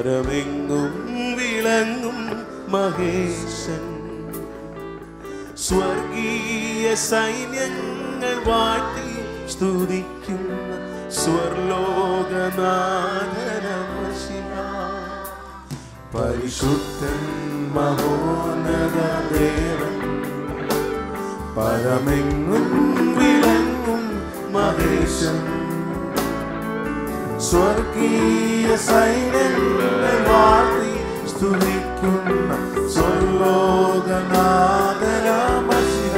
പരമെങ്ങും വിളങ്ങും മഹേശൻ സ്വർഗീയ സൈന്യങ്ങൾ വാഴ്ത്തി സ്തുതിക്കുന്ന സ്വർലോകനാഥനമശിഹ പരിശുദ്ധൻ മഹോന്നത ദേവൻ പരമെങ്ങും വിളങ്ങും മഹേശൻ സ്വർഗീയ സൈന്യങ്ങളെ വാഴ്ത്തി സ്തുതിക്കുന്ന സ്വർലോകനാഥനമശിഹ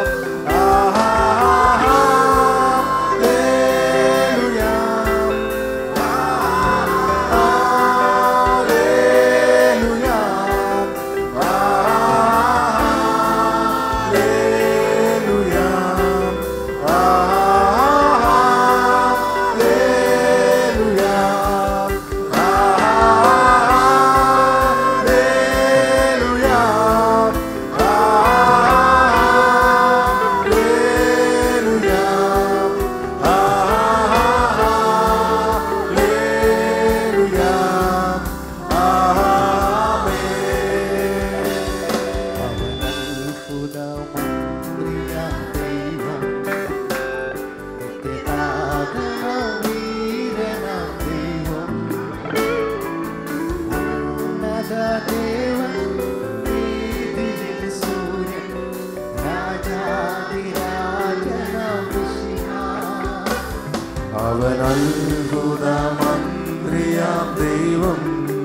അവൻ അത്ഭുത മന്ത്രിയാം ദൈവം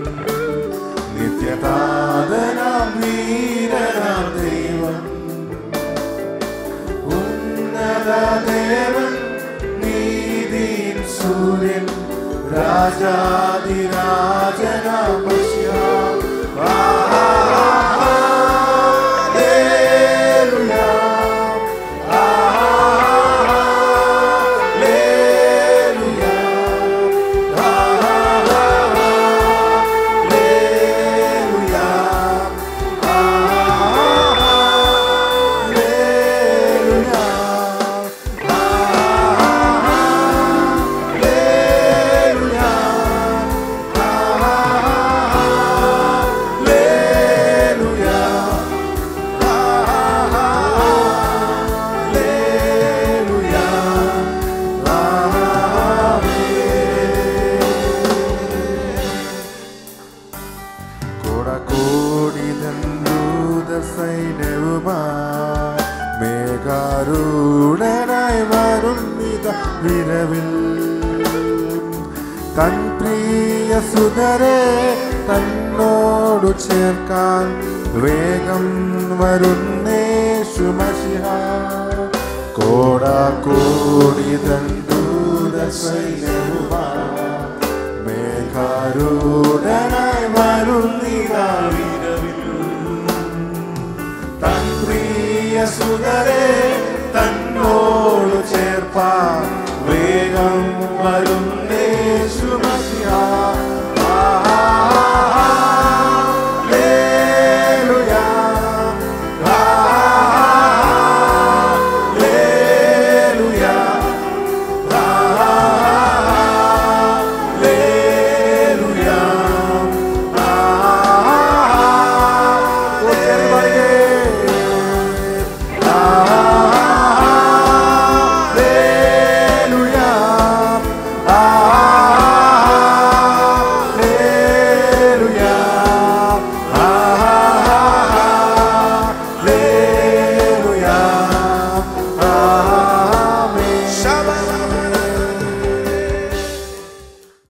നിത്യതാതനാം വീരനാം ദൈവം ഉന്നത ദേവൻ നീതിൻ സൂര്യൻ രാജാതിരാജനാം മഷിഹ. ഹല്ലേലൂയ. ഹല്ലേലൂയ. ഹല്ലേലൂയ. സൈന്യവുമായി മേഘാരൂഢനായി വരുന്നിത വിരവിൽ തൻ പ്രിയ സുതരെ തന്നോടു ചേർക്കാൻ വേഗം വരുന്നേശുമഷിഹ കോടാക്കോടി തൻ ദൂതസൈന്യവുമായി മേഘാരൂഢനായി വരുന്നിതാ വിരവിൽ തൻ പ്രിയ സുതരെ തന്നോട് ചേർപ്പാൻ വേഗം വരുന്നേശുമസിഹ ഹല്ലേലൂയ. ഹല്ലേലൂയ. ഹല്ലേലൂയ. Hallelujah.